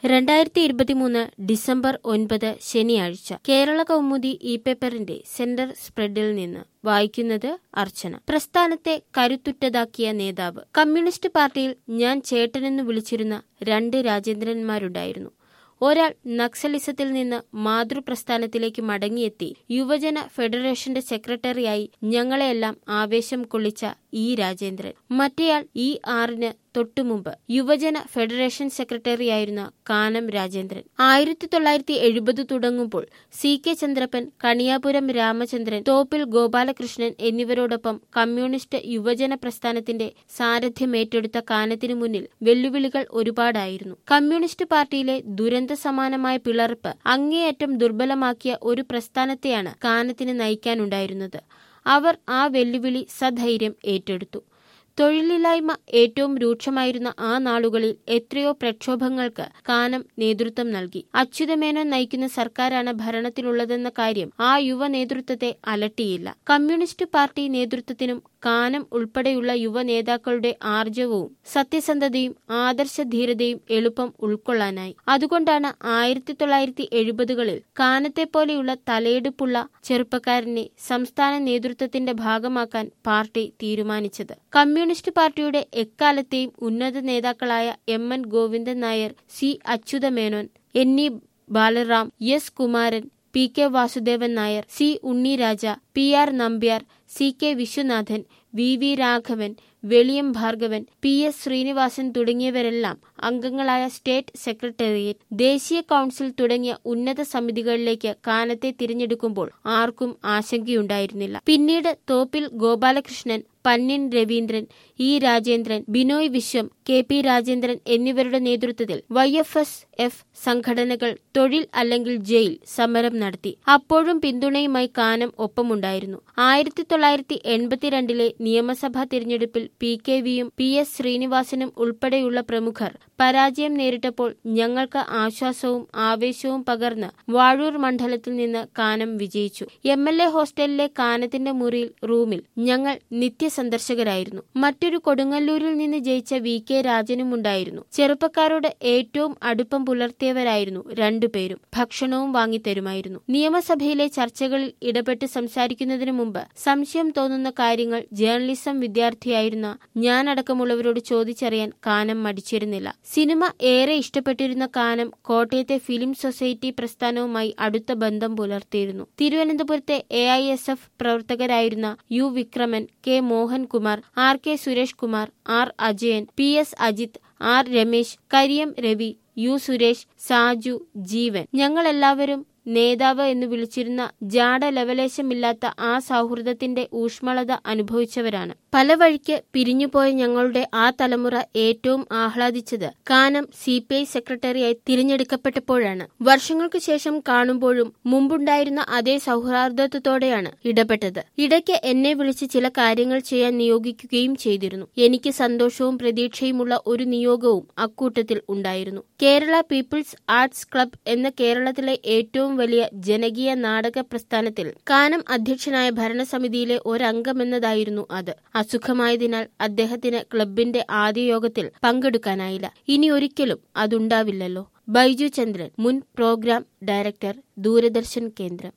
രണ്ടായിരത്തി ഇരുപത്തിമൂന്ന് ഡിസംബർ ഒൻപത് ശനിയാഴ്ച കേരള കൗമുദി ഇ പേപ്പറിന്റെ സെന്റർ സ്പ്രെഡിൽ നിന്ന് വായിക്കുന്നത് അർച്ചന പ്രസ്ഥാനത്തെ കരുത്തുറ്റതാക്കിയ നേതാവ് കമ്മ്യൂണിസ്റ്റ് പാർട്ടിയിൽ ഞാൻ ചേട്ടനെന്ന് വിളിച്ചിരുന്ന രണ്ട് രാജേന്ദ്രന്മാരുണ്ടായിരുന്നു ഒരാൾ നക്സലിസത്തിൽ നിന്ന് മാതൃപ്രസ്ഥാനത്തിലേക്ക് മടങ്ങിയെത്തി യുവജന ഫെഡറേഷന്റെ സെക്രട്ടറിയായി ഞങ്ങളെയെല്ലാം ആവേശം കൊള്ളിച്ച ഇ രാജേന്ദ്രൻ മറ്റേയാൾ ഈ ആറിന് തൊട്ടുമുമ്പ് യുവജന ഫെഡറേഷൻ സെക്രട്ടറിയായിരുന്ന കാനം രാജേന്ദ്രൻ ആയിരത്തി തൊള്ളായിരത്തി എഴുപത് തുടങ്ങുമ്പോൾ സി കെ ചന്ദ്രപ്പൻ കണിയാപുരം രാമചന്ദ്രൻ തോപ്പിൽ ഗോപാലകൃഷ്ണൻ എന്നിവരോടൊപ്പം കമ്മ്യൂണിസ്റ്റ് യുവജന പ്രസ്ഥാനത്തിന്റെ സാരഥ്യമേറ്റെടുത്ത കാനത്തിനു മുന്നിൽ വെല്ലുവിളികൾ ഒരുപാടായിരുന്നു കമ്മ്യൂണിസ്റ്റ് പാർട്ടിയിലെ ദുരന്ത സമാനമായ പിളർപ്പ് അങ്ങേയറ്റം ദുർബലമാക്കിയ ഒരു പ്രസ്ഥാനത്തെയാണ് കാനത്തിന് നയിക്കാനുണ്ടായിരുന്നത് അവർ ആ വെല്ലുവിളി സധൈര്യം ഏറ്റെടുത്തു തൊഴിലില്ലായ്മ ഏറ്റവും രൂക്ഷമായിരുന്ന ആ നാളുകളിൽ എത്രയോ പ്രക്ഷോഭങ്ങൾക്ക് കാനം നേതൃത്വം നൽകി അച്യുതമേനോൻ നയിക്കുന്ന സർക്കാരാണ് ഭരണത്തിലുള്ളതെന്ന കാര്യം ആ യുവ നേതൃത്വത്തെ അലട്ടിയില്ല കമ്മ്യൂണിസ്റ്റ് പാർട്ടി നേതൃത്വത്തിനും കാനം ഉൾപ്പെടെയുള്ള യുവ നേതാക്കളുടെ ആർജവവും സത്യസന്ധതയും ആദർശധീരതയും എളുപ്പം ഉൾക്കൊള്ളാനായി അതുകൊണ്ടാണ് ആയിരത്തി തൊള്ളായിരത്തി എഴുപതുകളിൽ കാനത്തെ പോലെയുള്ള തലയെടുപ്പുള്ള ചെറുപ്പക്കാരനെ സംസ്ഥാന നേതൃത്വത്തിന്റെ ഭാഗമാക്കാൻ പാർട്ടി തീരുമാനിച്ചത് കമ്മ്യൂണിസ്റ്റ് പാർട്ടിയുടെ എക്കാലത്തെയും ഉന്നത നേതാക്കളായ M N Govindan Nair C Achutha Menon N E Balaram S Kumaran P K Vasudevan Nair C Unniraja P R Nambiar C K Viswanathan V V Raghavan Veliyam Bhargavan P S Srinivasan തുടങ്ങിയവരെല്ലാം അംഗങ്ങളായ സ്റ്റേറ്റ് സെക്രട്ടേറിയറ്റ് ദേശീയ കൌൺസിൽ തുടങ്ങിയ ഉന്നത സമിതികളിലേക്ക് കാനത്തെ തിരഞ്ഞെടുക്കുമ്പോൾ ആർക്കും ആശങ്കയുണ്ടായിരുന്നില്ല പിന്നീട് Thoppil Gopalakrishnan Pannian Raveendran E Rajendran Binoy Viswam K P Rajendran എന്നിവരുടെ നേതൃത്വത്തിൽ വൈ എഫ് എസ് എഫ് സംഘടനകൾ തൊഴിൽ അല്ലെങ്കിൽ ജയിൽ സമരം നടത്തി അപ്പോഴും പിന്തുണയുമായി കാനം ഒപ്പമുണ്ടായിരുന്നു ആയിരത്തി തൊള്ളായിരത്തി എൺപത്തിരണ്ടിലെ നിയമസഭാ തിരഞ്ഞെടുപ്പിൽ പി കെ വിയും പി എസ് ശ്രീനിവാസനും ഉൾപ്പെടെയുള്ള പ്രമുഖർ പരാജയം നേരിട്ടപ്പോൾ ഞങ്ങൾക്ക് ആശ്വാസവും ആവേശവും പകർന്ന് വാഴൂർ മണ്ഡലത്തിൽ നിന്ന് കാനം വിജയിച്ചു എം എൽ എ ഹോസ്റ്റലിലെ കാനത്തിന്റെ മുറിയിൽ റൂമിൽ ഞങ്ങൾ നിത്യ സന്ദർശകരായിരുന്നു മറ്റൊരു കൊടുങ്ങല്ലൂരിൽ നിന്ന് ജയിച്ച വി കെ രാജനും ഉണ്ടായിരുന്നു ചെറുപ്പക്കാരോട് ഏറ്റവും അടുപ്പം പുലർത്തിയവരായിരുന്നു രണ്ടുപേരും ഭക്ഷണവും വാങ്ങിത്തരുമായിരുന്നു നിയമസഭയിലെ ചർച്ചകളിൽ ഇടപെട്ട് സംസാരിക്കുന്നതിന് മുമ്പ് സംശയം തോന്നുന്ന കാര്യങ്ങൾ ജേർണലിസം വിദ്യാർത്ഥിയായിരുന്ന ഞാനടക്കമുള്ളവരോട് ചോദിച്ചറിയാൻ കാനം മടിച്ചിരുന്നില്ല സിനിമ ഏറെ ഇഷ്ടപ്പെട്ടിരുന്ന കാനം കോട്ടയത്തെ ഫിലിം സൊസൈറ്റി പ്രസ്ഥാനവുമായി അടുത്ത ബന്ധം പുലർത്തിയിരുന്നു തിരുവനന്തപുരത്തെ എ ഐ എസ് എഫ് പ്രവർത്തകരായിരുന്ന U Vikraman K Mohankumar R K Suresh Kumar R Ajayan P S Ajith R Ramesh Kariyam Ravi U Suresh Saju Jeevan ഞങ്ങളെല്ലാവരും നേതാവ് എന്ന് വിളിച്ചിരുന്ന ജാട ലവലേശമില്ലാത്ത ആ സൗഹൃദത്തിന്റെ ഊഷ്മളത അനുഭവിച്ചവരാണ് പല വഴിക്ക് പിരിഞ്ഞുപോയ ഞങ്ങളുടെ ആ തലമുറ ഏറ്റവും ആഹ്ലാദിച്ചത് കാനം സി പി ഐ സെക്രട്ടറിയായി തിരഞ്ഞെടുക്കപ്പെട്ടപ്പോഴാണ് വർഷങ്ങൾക്കു ശേഷം കാണുമ്പോഴും മുമ്പുണ്ടായിരുന്ന അതേ സൗഹാർദ്ദത്തോടെയാണ് ഇടപെട്ടത് ഇടയ്ക്ക് എന്നെ വിളിച്ച് ചില കാര്യങ്ങൾ ചെയ്യാൻ നിയോഗിക്കുകയും ചെയ്തിരുന്നു എനിക്ക് സന്തോഷവും പ്രതീക്ഷയുമുള്ള ഒരു നിയോഗവും അക്കൂട്ടത്തിൽ ഉണ്ടായിരുന്നു കേരള പീപ്പിൾസ് ആർട്സ് ക്ലബ് എന്ന കേരളത്തിലെ ഏറ്റവും വലിയ ജനകീയ നാടക പ്രസ്ഥാനത്തിൽ കാനം അധ്യക്ഷനായ ഭരണസമിതിയിലെ ഒരംഗമെന്നതായിരുന്നു അത് അസുഖമായതിനാൽ അദ്ദേഹത്തിന് ക്ലബിന്റെ ആദ്യ യോഗത്തിൽ പങ്കെടുക്കാനായില്ല ഇനി ഒരിക്കലും അതുണ്ടാവില്ലല്ലോ ബൈജു ചന്ദ്രൻ മുൻ പ്രോഗ്രാം ഡയറക്ടർ ദൂരദർശൻ കേന്ദ്രം